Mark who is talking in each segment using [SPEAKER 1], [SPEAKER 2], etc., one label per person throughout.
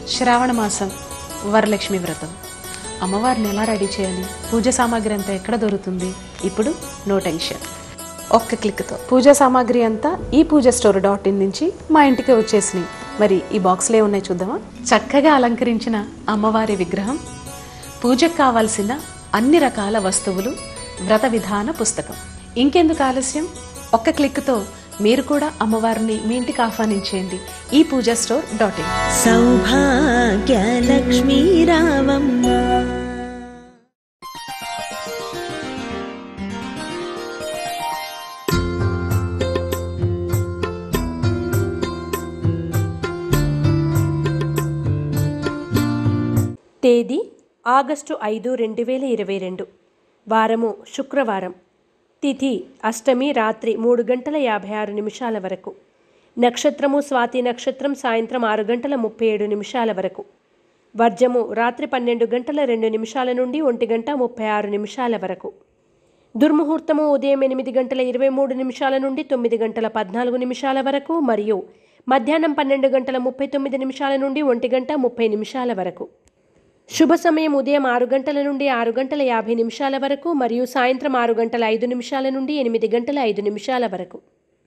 [SPEAKER 1] శ్రావణ మాసం వరలక్ష్మి వ్రతం అమ్మవారిని ఎలా రెడీ చేయాలి పూజ సామాగ్రి అంతా ఎక్కడ దొరుకుతుంది ఇప్పుడు నో టెన్షన్ ఒక్క క్లిక్తో పూజా సామాగ్రి అంతా ఈ పూజ స్టోర్ డాట్ ఇన్ నుంచి మా ఇంటికి వచ్చేసినాయి మరి ఈ బాక్స్లో ఉన్నాయి చూద్దామా చక్కగా అలంకరించిన అమ్మవారి విగ్రహం పూజకు కావాల్సిన అన్ని రకాల వస్తువులు వ్రత విధాన పుస్తకం ఇంకెందుకు ఆలస్యం ఒక్క క్లిక్తో మీరు కూడా అమ్మవారిని మీ ఇంటికి ఆహ్వానించేయండి ఈ Pooja store dot in
[SPEAKER 2] Saubhagyalakshmi రావమ్మ
[SPEAKER 3] తేదీ ఆగస్టు ఐదు రెండు వేల ఇరవై రెండు వారము శుక్రవారం తిథి అష్టమి రాత్రి మూడు గంటల యాభై ఆరు నిమిషాల వరకు నక్షత్రము స్వాతి నక్షత్రం సాయంత్రం ఆరు గంటల ముప్పై ఏడు నిమిషాల వరకు వర్జము రాత్రి పన్నెండు గంటల రెండు నిమిషాల నుండి ఒంటి గంట ముప్పై ఆరు నిమిషాల వరకు దుర్ముహూర్తము ఉదయం ఎనిమిది గంటల ఇరవై మూడు నిమిషాల నుండి తొమ్మిది గంటల పద్నాలుగు నిమిషాల వరకు మరియు మధ్యాహ్నం పన్నెండు గంటల ముప్పై తొమ్మిది నిమిషాల నుండి ఒంటి గంట ముప్పై నిమిషాల వరకు శుభ సమయం ఉదయం ఆరు గంటల నుండి ఆరు గంటల యాభై నిమిషాల వరకు మరియు సాయంత్రం ఆరు గంటల ఐదు నిమిషాల నుండి ఎనిమిది గంటల ఐదు నిమిషాల వరకు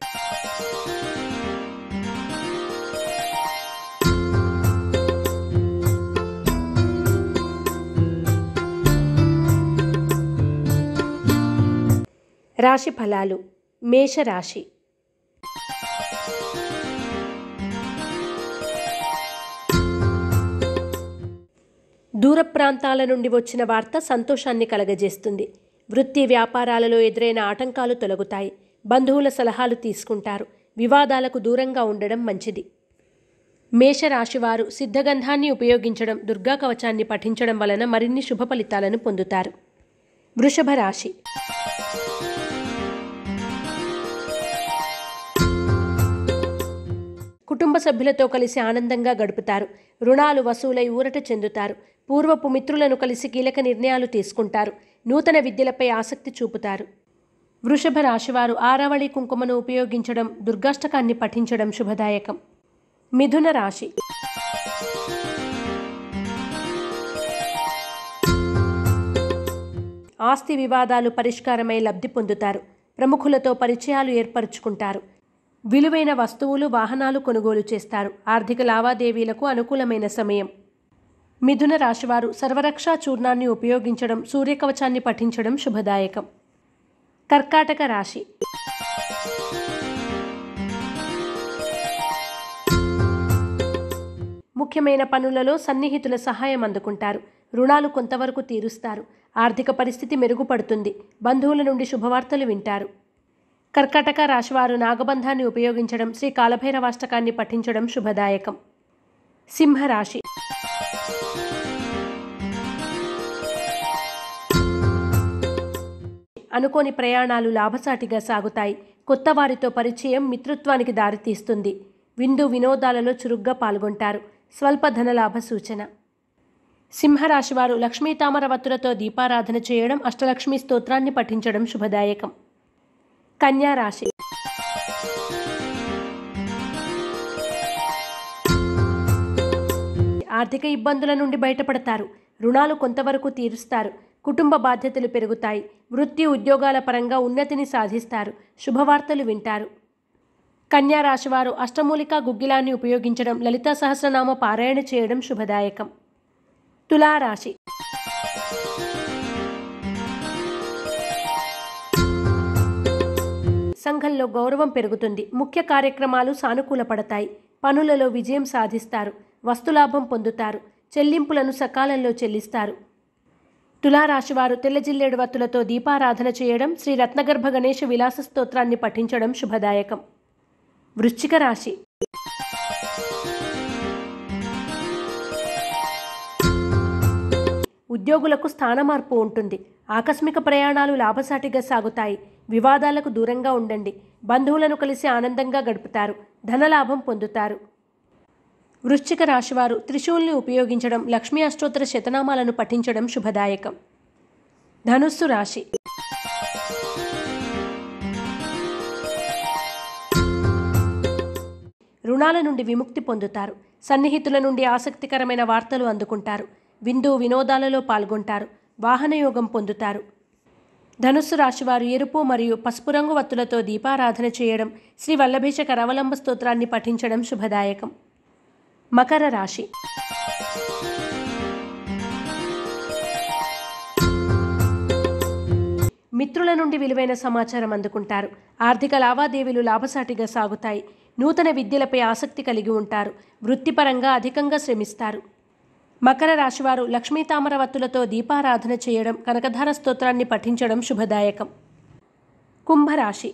[SPEAKER 3] రాశి ఫలాలు మేషరాశి దూర ప్రాంతాల నుండి వచ్చిన వార్త సంతోషాన్ని కలగజేస్తుంది వృత్తి వ్యాపారాలలో ఎదురైన ఆటంకాలు తొలగుతాయి బంధువుల సలహాలు తీసుకుంటారు వివాదాలకు దూరంగా ఉండడం మంచిది మేషరాశివారు సిద్ధగంధాన్ని ఉపయోగించడం దుర్గా కవచాన్ని పఠించడం వలన మరిన్ని శుభ ఫలితాలను పొందుతారు వృషభ రాశి కుటుంబ సభ్యులతో కలిసి ఆనందంగా గడుపుతారు రుణాలు వసూలై ఊరట చెందుతారు పూర్వపు మిత్రులను కలిసి కీలక నిర్ణయాలు తీసుకుంటారు నూతన విద్యలపై ఆసక్తి చూపుతారు వృషభ రాశివారు ఆరావళి కుంకుమను ఉపయోగించడం దుర్గాష్టకాన్ని పఠించడం శుభదాయకం మిథున రాశి ఆస్తి వివాదాలు పరిష్కారమై లబ్ధి పొందుతారు ప్రముఖులతో పరిచయాలు ఏర్పరచుకుంటారు విలువైన వస్తువులు వాహనాలు కొనుగోలు చేస్తారు ఆర్థిక లావాదేవీలకు అనుకూలమైన సమయం మిథున రాశివారు సర్వరక్షా చూర్ణాన్ని ఉపయోగించడం సూర్యకవచాన్ని పఠించడం శుభదాయకం కర్కాటక రాశి ముఖ్యమైన పనులలో సన్నిహితుల సహాయం అందుకుంటారు రుణాలు కొంతవరకు తీరుస్తారు ఆర్థిక పరిస్థితి మెరుగుపడుతుంది బంధువుల నుండి శుభవార్తలు వింటారు కర్కాటక రాశివారు నాగబంధాన్ని ఉపయోగించడం శ్రీ కాలభైరవాష్టకాన్ని పఠించడం శుభదాయకం సింహరాశి అనుకోని ప్రయాణాలు లాభసాటిగా సాగుతాయి కొత్త వారితో పరిచయం మిత్రుత్వానికి దారితీస్తుంది విందు వినోదాలలో చురుగ్గా పాల్గొంటారు స్వల్ప ధనలాభ సూచన సింహరాశివారు లక్ష్మీ తామరవత్తులతో దీపారాధన చేయడం అష్టలక్ష్మి స్తోత్రాన్ని పఠించడం శుభదాయకం కన్యా రాశి ఆర్థిక ఇబ్బందుల నుండి బయటపడతారు రుణాలు కొంతవరకు తీరుస్తారు కుటుంబ బాధ్యతలు పెరుగుతాయి వృత్తి ఉద్యోగాల పరంగా ఉన్నతిని సాధిస్తారు శుభవార్తలు వింటారు కన్యా రాశివారు అష్టమూలికా గుగ్గిలాన్ని ఉపయోగించడం లలితా సహస్రనామ పారాయణ చేయడం శుభదాయకం తులారాశి సంఘంలో గౌరవం పెరుగుతుంది ముఖ్య కార్యక్రమాలు సానుకూలపడతాయి పనులలో విజయం సాధిస్తారు వస్తులాభం పొందుతారు చెల్లింపులను సకాలంలో చెల్లిస్తారు తులారాశివారు తెల్లజిల్లేడు వత్తులతో దీపారాధన చేయడం శ్రీ రత్నగర్భ గణేష విలాస స్తోత్రాన్ని పఠించడం శుభదాయకం వృశ్చిక రాశి ఉద్యోగులకు స్థానమార్పు ఉంటుంది ఆకస్మిక ప్రయాణాలు లాభసాటిగా సాగుతాయి వివాదాలకు దూరంగా ఉండండి బంధువులను కలిసి ఆనందంగా గడుపుతారు ధనలాభం పొందుతారు వృశ్చిక రాశివారు త్రిశూల్ని ఉపయోగించడం లక్ష్మీ అష్టోత్తర శతనామాలను పఠించడం శుభదాయకం ధనుస్సు రాశి రుణాల నుండి విముక్తి పొందుతారు సన్నిహితుల నుండి ఆసక్తికరమైన వార్తలు అందుకుంటారు విందు వినోదాలలో పాల్గొంటారు వాహనయోగం పొందుతారు ధనుస్సు రాశివారు ఎరుపు మరియు పసుపు రంగు వత్తులతో దీపారాధన చేయడం శ్రీ వల్లభేశ కరవలంబ స్తోత్రాన్ని పఠించడం శుభదాయకం మకర రాశి మిత్రుల నుండి విలువైన సమాచారం అందుకుంటారు ఆర్థిక లావాదేవీలు లాభసాటిగా సాగుతాయి నూతన విద్యలపై ఆసక్తి కలిగి ఉంటారు వృత్తిపరంగా అధికంగా శ్రమిస్తారు మకర రాశివారు లక్ష్మీ తామరవత్తులతో దీపారాధన చేయడం కనకధార స్తోత్రాన్ని పఠించడం శుభదాయకం కుంభరాశి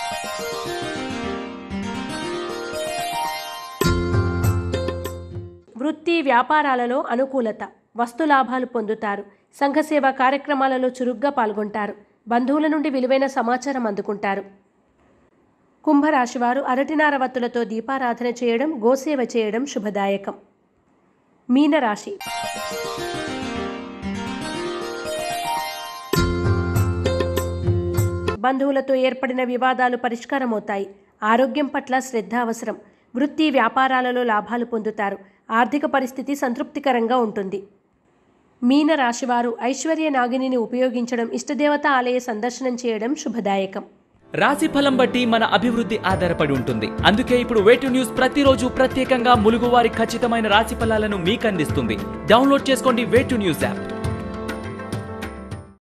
[SPEAKER 3] వృత్తి వ్యాపారాలలో అనుకూలత వస్తు లాభాలు పొందుతారు సంఘసేవ కార్యక్రమాలలో చురుగ్గా పాల్గొంటారు బంధువుల నుండి విలువైన సమాచారం అందుకుంటారు కుంభరాశివారు అరటినార వత్తులతో దీపారాధన చేయడం గోసేవ చేయడం శుభదాయకం మీనరాశి బంధువులతో ఏర్పడిన వివాదాలు పరిష్కారమవుతాయి ఆరోగ్యం పట్ల శ్రద్ధ అవసరం వృత్తి వ్యాపారాలలో లాభాలు పొందుతారు ఆర్థిక పరిస్థితి సంతృప్తికరంగా ఉంటుంది మీన రాశివారు ఐశ్వర్య నాగిని ఉపయోగించడం ఇష్టదేవత ఆలయ సందర్శనం చేయడం శుభదాయకం
[SPEAKER 2] రాశి ఫలం బట్టి మన అభివృద్ధి ఆధారపడి ఉంటుంది అందుకే ఇప్పుడు వేటు న్యూస్ ప్రతిరోజు ప్రత్యేకంగా ములుగువారి ఖచ్చితమైన రాశి ఫలాలను మీకు అందిస్తుంది డౌన్లోడ్ చేసుకోండి వేటు న్యూస్ యాప్